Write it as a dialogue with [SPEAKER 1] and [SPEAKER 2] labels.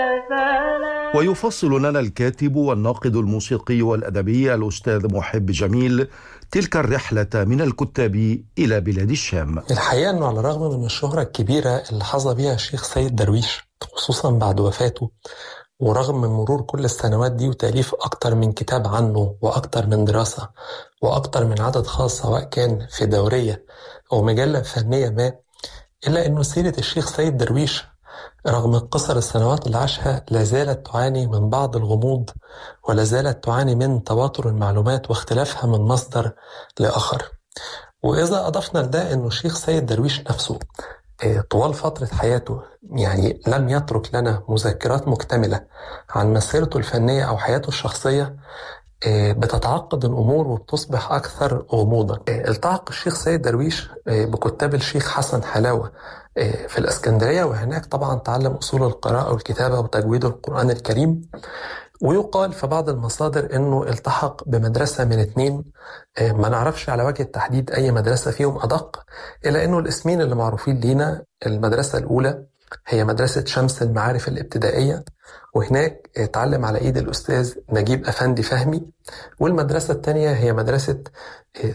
[SPEAKER 1] ويفصل لنا الكاتب والناقد الموسيقي والأدبي الأستاذ محب جميل تلك الرحلة من الكتاب إلى بلاد الشام
[SPEAKER 2] الحقيقة أنه على الرغم من الشهرة الكبيرة اللي حظى بها الشيخ سيد درويش خصوصا بعد وفاته ورغم من مرور كل السنوات دي وتأليف أكتر من كتاب عنه وأكتر من دراسة وأكتر من عدد خاص سواء كان في دورية أو مجلة فنية ما إلا أنه سيرة الشيخ سيد درويش رغم قصر السنوات اللي عاشها لا زالت تعاني من بعض الغموض ولا زالت تعاني من تواتر المعلومات واختلافها من مصدر لآخر وإذا أضفنا لده أنه الشيخ سيد درويش نفسه طوال فترة حياته يعني لم يترك لنا مذكرات مكتملة عن مسيرته الفنية أو حياته الشخصية بتتعقد الأمور وبتصبح أكثر غموضا التحق الشيخ سيد درويش بكتاب الشيخ حسن حلاوة في الإسكندرية وهناك طبعا تعلم أصول القراءة والكتابة وتجويد القرآن الكريم ويقال في بعض المصادر انه التحق بمدرسة من اتنين ما نعرفش على وجه التحديد اي مدرسة فيهم ادق الا انه الاسمين اللي معروفين لينا المدرسة الاولى هي مدرسة شمس المعارف الابتدائية وهناك اتعلم على ايد الاستاذ نجيب افندي فهمي والمدرسة الثانية هي مدرسة